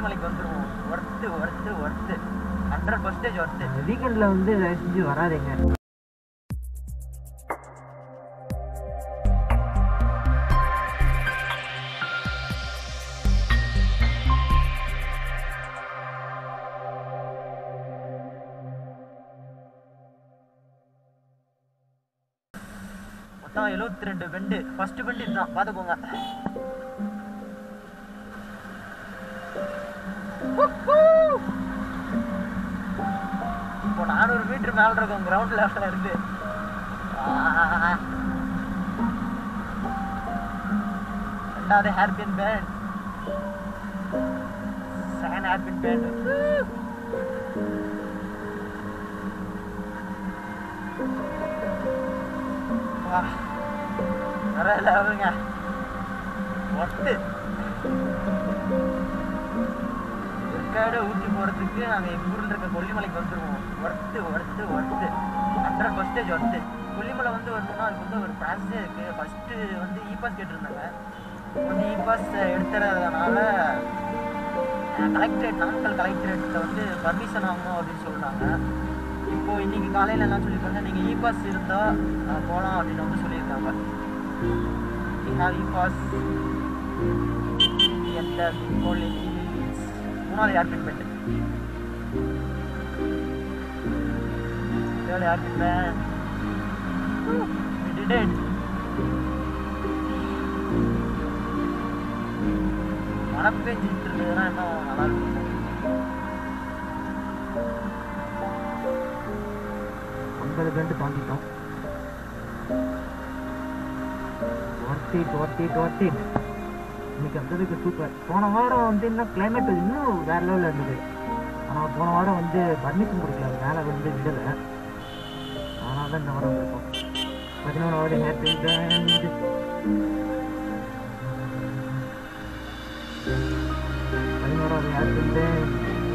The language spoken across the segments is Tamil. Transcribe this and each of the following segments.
கொல்லிமலைக்கு வந்துருவோம் worth worth worth hundred percentage worth வீக்கெண்டில் வந்து தயவு செஞ்சு வராதீங்க மொத்தம் எழுபத்தி ரெண்டு பெண்டு ஃபர்ஸ்ட் பெண்டு இதுதான் பார்த்துக்கோங்க இப்போ நானூறு மீட்டர் மேல இருக்கும் கிரவுண்ட் லெவலில் இருந்து ஆ. ரெண்டாவது hairpin bend second hairpin bend வா வேற லெவலுங்க ஒட்டு ஏற்காடு ஊட்டி போகிறதுக்கு நாங்கள் எங்கள் ஊரில் இருக்க கொல்லிமலைக்கு வந்துடுவோம் worth worth worth hundred percentage worth Kollimalai வந்து வரணும்னா அதுக்கு வந்து ஒரு ப்ராசஸே இருக்குது ஃபஸ்ட்டு வந்து இ பாஸ் கேட்டிருந்தாங்க வந்து இ பாஸ் எடுத்துறதுனால கலெக்டரேட் நாமக்கல் கலெக்டரேட்டில் வந்து பர்மிஷன் வாங்கணும் அப்படின்னு சொல்லிட்டாங்க இப்போ இன்னைக்கு காலையில் என்ன சொல்லியிருக்காங்க நீங்கள் இ பாஸ் இருந்தால் போகலாம் அப்படின்னு வந்து சொல்லியிருக்காங்க we have இ பாஸ் எந்த மூணாவது hairpin bend third hairpin bend we did it மழை பெஞ்சிட்டு இருந்ததுன்னா இன்னும் நல்லா இருக்கும் ஐம்பது பெண்டு தாண்டிட்டோம் ஒர்த்திட் ஒர்த்திட் ஒர்த்திட் இன்னைக்கு வந்ததுக்கு சூப்பர் போன வாரம் வந்து இன்னும் கிளைமேட் இன்னும் வேற லெவலில் இருந்தது ஆனால் போன வாரம் வந்து பர்மிஷன் கொடுக்கல மேலே வந்து விடலை அதனால தான் இந்த வாரம் இருக்கும் பதினோராவது ஹேப்பி பேண்ட் பதினோராவது ஹேப்பி பேண்ட்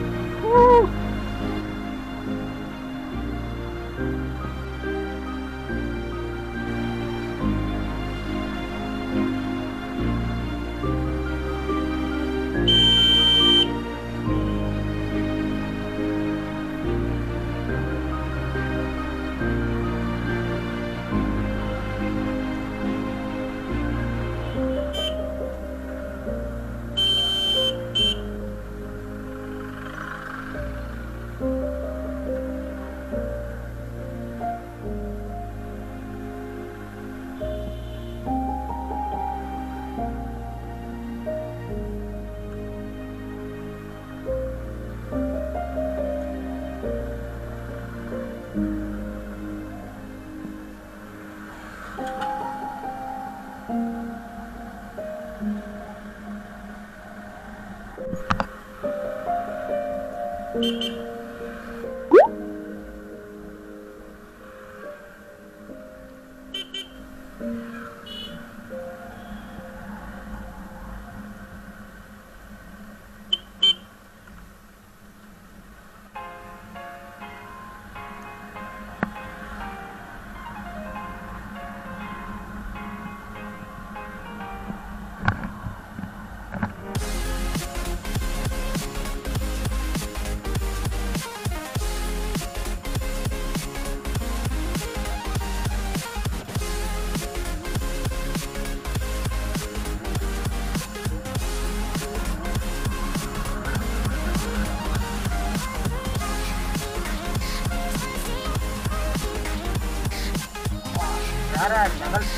வேற லெவல்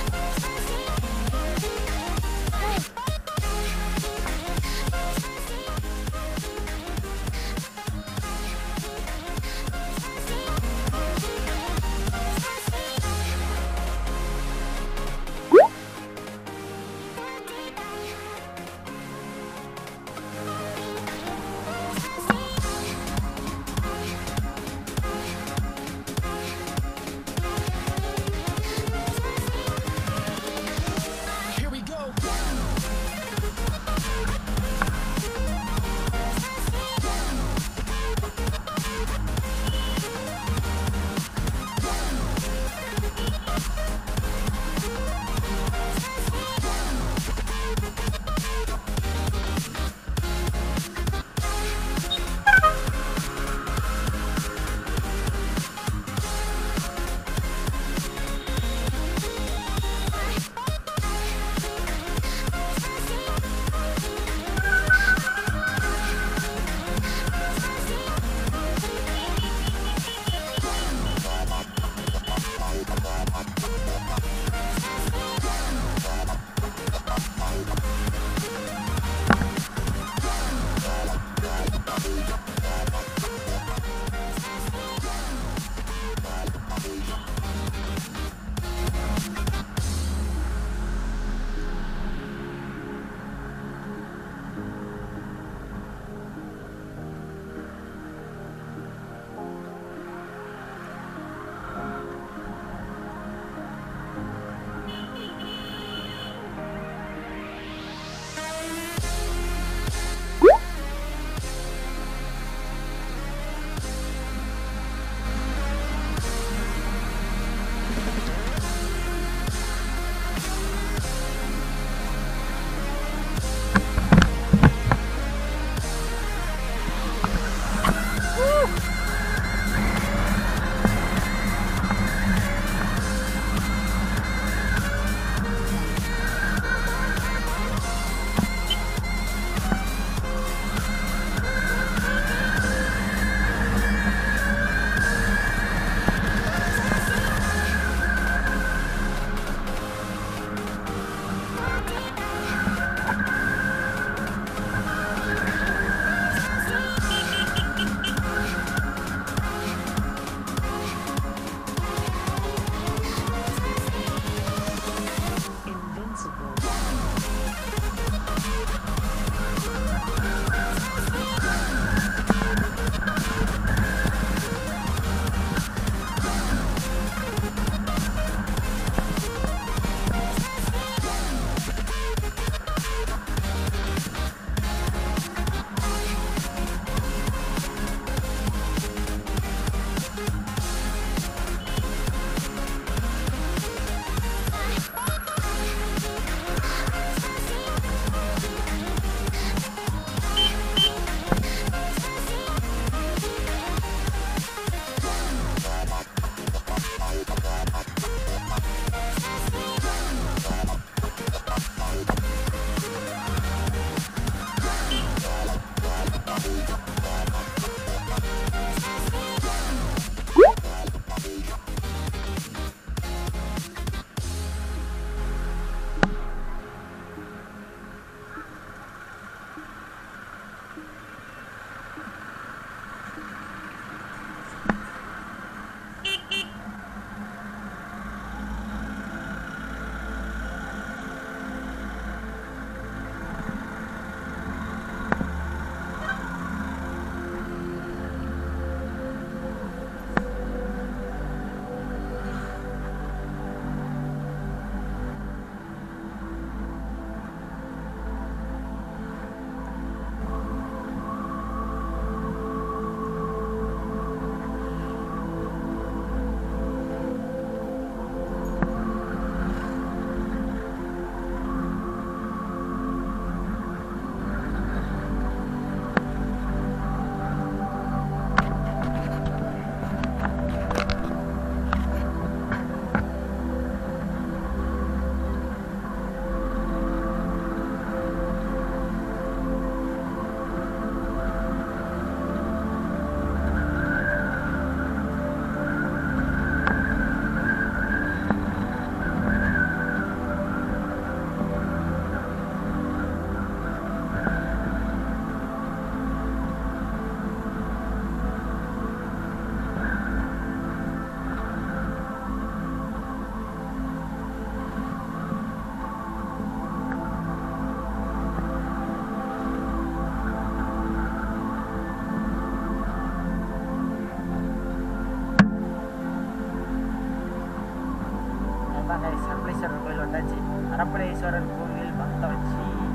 வந்தாச்சு அரப்பளேஸ்வரர் கோவில் வந்தாச்சு